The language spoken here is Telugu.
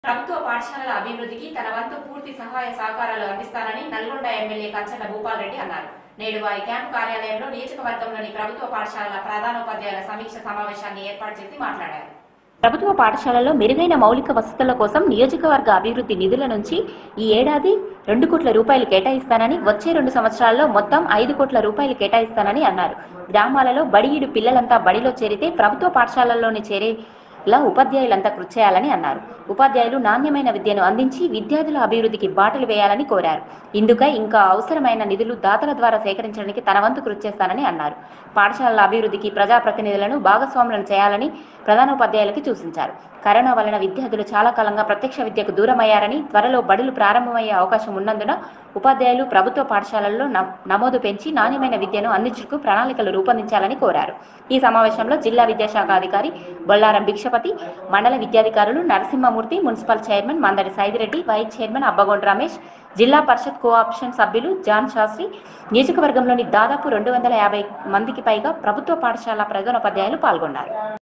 ప్రభుత్వ పాఠశాలల అభివృద్ధికి తన వంతు పూర్తి సహాయ సహకారాలు అందిస్తానని నల్గొండ ఎమ్మెల్యే కంచల భూపాల్ రెడ్డి అన్నారు నేడు వారి క్యాంపు కార్యాలయంలో నియోజకవర్గంలోని ప్రభుత్వ పాఠశాలల ప్రధానోపాధ్యాయుల సమీక్ష సమావేశాన్ని ఏర్పాటు చేసి మాట్లాడారు ప్రభుత్వ పాఠశాలల్లో మెరుగైన మౌలిక వసతుల కోసం నియోజకవర్గ అభివృద్ధి నిధుల నుంచి ఈ ఏడాది రెండు కోట్ల రూపాయలు కేటాయిస్తానని వచ్చే రెండు సంవత్సరాల్లో మొత్తం ఐదు కోట్ల రూపాయలు కేటాయిస్తానని అన్నారు గ్రామాలలో బడియుడు పిల్లలంతా బడిలో చేరితే ప్రభుత్వ పాఠశాలల్లోని చేరేలా ఉపాధ్యాయులంతా కృషి చేయాలని అన్నారు ఉపాధ్యాయులు నాణ్యమైన విద్యను అందించి విద్యార్థుల అభివృద్ధికి బాటలు వేయాలని కోరారు ఇందుకై ఇంకా అవసరమైన నిధులు దాతల ద్వారా సేకరించడానికి తన వంతు కృషి చేస్తానని అన్నారు పాఠశాలల అభివృద్ధికి ప్రజాప్రతినిధులను భాగస్వాములను చేయాలని ప్రధానోపాధ్యాయులకి సూచించారు కరోనా వలన విద్యార్థులు చాలా కాలంగా ప్రత్యక్ష విద్యకు దూరమయ్యారని త్వరలో బడులు ప్రారంభమయ్యే అవకాశం ఉన్నందున ఉపాధ్యాయులు ప్రభుత్వ పాఠశాలల్లో న- నమోదు పెంచి నాణ్యమైన విద్యను అందించుటకు ప్రణాళికలు రూపొందించాలని కోరారు ఈ సమావేశంలో జిల్లా విద్యాశాఖ అధికారి బొల్లారం భిక్షపతి మండల విద్యాధికారులు Narasimhamurthy municipal chairman Mandadi Saidireddy vice chairman Abbagonda Ramesh జిల్లా పరిషత్ కోఆప్షన్ సభ్యులు జాన్ శాస్త్రి నియోజకవర్గంలోని దాదాపు రెండు వందల యాభై మందికి పైగా ప్రభుత్వ పాఠశాల ప్రధానోపాధ్యాయులు పాల్గొన్నారు